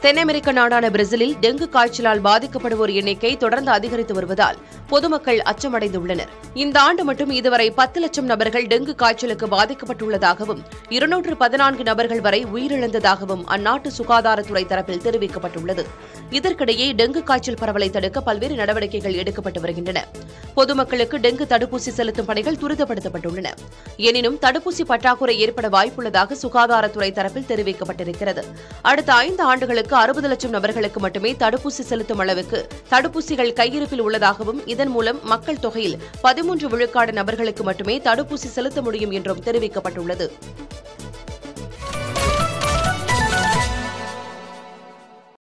தென் அமெரிக்க நாடான பிரேசிலில் டெங்கு காய்ச்சலால் பாதிக்கப்படுவோர் எண்ணிக்கை தொடர்ந்து அதிகரித்து வருவதால் பொதுமக்கள் அச்சமடைந்துள்ளனர் இந்த ஆண்டு மட்டும் இதுவரை பத்து லட்சம் நபர்கள் டெங்கு காய்ச்சலுக்கு பாதிக்கப்பட்டுள்ளதாகவும் இருநூற்று பதினான்கு நபர்கள் வரை உயிரிழந்ததாகவும் அந்நாட்டு சுகாதாரத்துறை தரப்பில் தெரிவிக்கப்பட்டுள்ளது இதற்கிடையே டெங்கு காய்ச்சல் பரவலை தடுக்க பல்வேறு நடவடிக்கைகள் எடுக்கப்பட்டு வருகின்றன பொதுமக்களுக்கு டெங்கு தடுப்பூசி செலுத்தும் பணிகள் துரிதப்படுத்தப்பட்டுள்ளன எனினும் தடுப்பூசி பற்றாக்குறை ஏற்பட வாய்ப்புள்ளதாக சுகாதாரத்துறை தரப்பில் தெரிவிக்கப்பட்டிருக்கிறது அடுத்த ஐந்து ஆண்டுகளுக்கு அறுபது லட்சம் நபர்களுக்கு மட்டுமே தடுப்பூசி செலுத்தும் அளவுக்கு தடுப்பூசிகள் கையிருப்பில் உள்ளதாகவும் இதன் மூலம் மக்கள் தொகையில் பதிமூன்று விழுக்காடு நபர்களுக்கு மட்டுமே தடுப்பூசி செலுத்த முடியும் என்றும் தெரிவிக்கப்பட்டுள்ளது